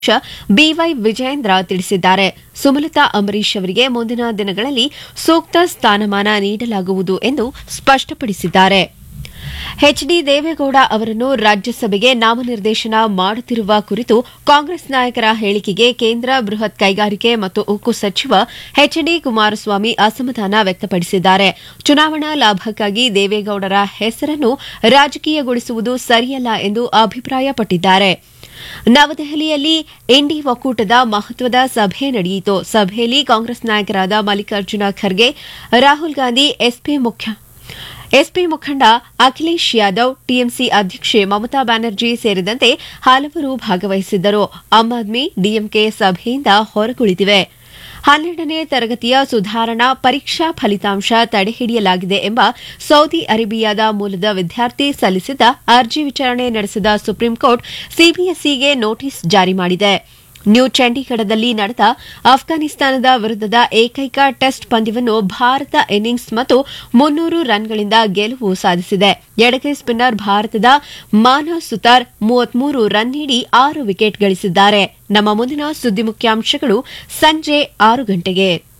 B Y Vijayendra ತಿಳಿಸಿದ್ದಾರೆ ಸುಮಲತಾ ಅಂಬರೀಶ್ ಅವರಿಗೆ ಮುಂದಿನ ದಿನಗಳಲ್ಲಿ ಸೂಕ್ತ ಸ್ಥಾನಮಾನ ನೀಡಲಾಗುವುದು ಎಂದು ಸ್ಪಷ್ಟಪಡಿಸಿದ್ದಾರೆ ಎಚ್ಡಿ ದೇವೇಗೌಡ ಅವರನ್ನು ರಾಜ್ಯಸಭೆಗೆ ನಾಮನಿರ್ದೇಶನ ಮಾಡುತ್ತಿರುವ ಕುರಿತು ಕಾಂಗ್ರೆಸ್ ನಾಯಕರ ಹೇಳಿಕೆಗೆ ಕೇಂದ್ರ ಬೃಹತ್ ಕೈಗಾರಿಕೆ ಮತ್ತು ಉಕ್ಕು ಸಚಿವ ಎಚ್ಡಿ ಕುಮಾರಸ್ವಾಮಿ ಅಸಮಾಧಾನ ವ್ಯಕ್ತಪಡಿಸಿದ್ದಾರೆ ಚುನಾವಣಾ ಲಾಭಕ್ಕಾಗಿ ದೇವೇಗೌಡರ ಹೆಸರನ್ನು ರಾಜಕೀಯಗೊಳಿಸುವುದು ಸರಿಯಲ್ಲ ಎಂದು ಅಭಿಪ್ರಾಯಪಟ್ಟಿದ್ದಾರೆ ನವದೆಹಲಿಯಲ್ಲಿ ಇಂಡಿ ಒಕ್ಕೂಟದ ಮಹತ್ವದ ಸಭೆ ನಡೆಯಿತು ಸಭೆಯಲ್ಲಿ ಕಾಂಗ್ರೆಸ್ ನಾಯಕರಾದ ಮಲ್ಲಿಕಾರ್ಜುನ ಖರ್ಗೆ ರಾಹುಲ್ ಗಾಂಧಿ ಎಸ್ಪಿ ಮುಖ್ಯ ಎಸ್ಪಿ ಮುಖಂಡ ಅಖಿಲೇಶ್ ಯಾದವ್ ಟಿಎಂಸಿ ಅಧ್ಯಕ್ಷೆ ಮಮತಾ ಬ್ಯಾನರ್ಜಿ ಸೇರಿದಂತೆ ಹಲವರು ಭಾಗವಹಿಸಿದ್ದರು ಆಮ್ ಆದ್ಮಿ ಡಿಎಂಕೆ ಸಭೆಯಿಂದ ಹೊರಗುಳಿದಿವೆ ಹನ್ನೆರಡನೇ ತರಗತಿಯ ಸುಧಾರಣಾ ಪರೀಕ್ಷಾ ಫಲಿತಾಂಶ ತಡೆಹಿಡಿಯಲಾಗಿದೆ ಎಂಬ ಸೌದಿ ಅರೇಬಿಯಾದ ಮೂಲದ ವಿದ್ಯಾರ್ಥಿ ಸಲ್ಲಿಸಿದ್ದ ಅರ್ಜಿ ವಿಚಾರಣೆ ನಡೆಸಿದ ಸುಪ್ರೀಂಕೋರ್ಟ್ ಸಿಬಿಎಸ್ಇಗೆ ನೋಟಿಸ್ ಜಾರಿ ಮಾಡಿದೆ ನ್ಯೂ ಚಂಡೀಗಢದಲ್ಲಿ ನಡೆದ ಅಫ್ಘಾನಿಸ್ತಾನದ ವಿರುದ್ಧದ ಏಕೈಕ ಟೆಸ್ಟ್ ಪಂದ್ಯವನ್ನು ಭಾರತ ಇನ್ನಿಂಗ್ಸ್ ಮತ್ತು ಮುನ್ನೂರು ರನ್ಗಳಿಂದ ಗೆಲುವು ಸಾಧಿಸಿದೆ ಎಡಗೈ ಸ್ಪಿನ್ನರ್ ಭಾರತದ ಮಾನವ್ ಸುತಾರ್ ಮೂವತ್ಮೂರು ರನ್ ನೀಡಿ ಆರು ವಿಕೆಟ್ ಗಳಿಸಿದ್ದಾರೆ ನಮ್ಮ ಮುಂದಿನ ಸುದ್ದಿ ಮುಖ್ಯಾಂಶಗಳು ಸಂಜೆ ಆರು ಗಂಟೆಗೆ